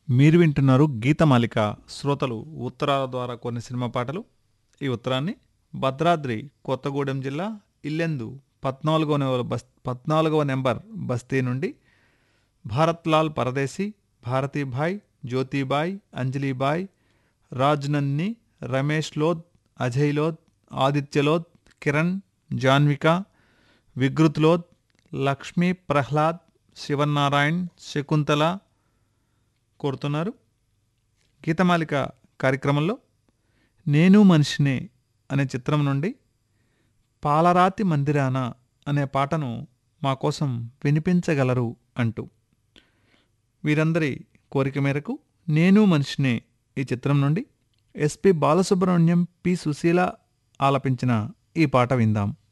మీరు వింటున్నారు గీతమాలిక శ్రోతలు ఉత్తరాల ద్వారా కొన్ని సినిమా పాటలు ఈ ఉత్తరాన్ని భద్రాద్రి కొత్తగూడెం జిల్లా ఇల్లెందు పద్నాలుగో నెంబర్ బస్ పద్నాలుగవ నెంబర్ బస్తీ నుండి భారత్లాల్ పరదేశీ భారతీభాయ్ జ్యోతిబాయ్ అంజలిబాయ్ రాజ్నందిని రమేష్ లోద్ అజయ్ లోద్ ఆదిత్య లోద్ కిరణ్ జాన్విక వికృత్ లోద్ లక్ష్మీ ప్రహ్లాద్ శివనారాయణ్ శకుంతల కోరుతున్నారు గీతమాలిక కార్యక్రమంలో నేను మనిషినే అనే చిత్రం నుండి పాలరాతి మందిరాన అనే పాటను మా కోసం వినిపించగలరు అంటూ వీరందరి కోరిక మేరకు నేను మనిషినే ఈ చిత్రం నుండి ఎస్పి బాలసుబ్రహ్మణ్యం పి సుశీల ఆలపించిన ఈ పాట విందాం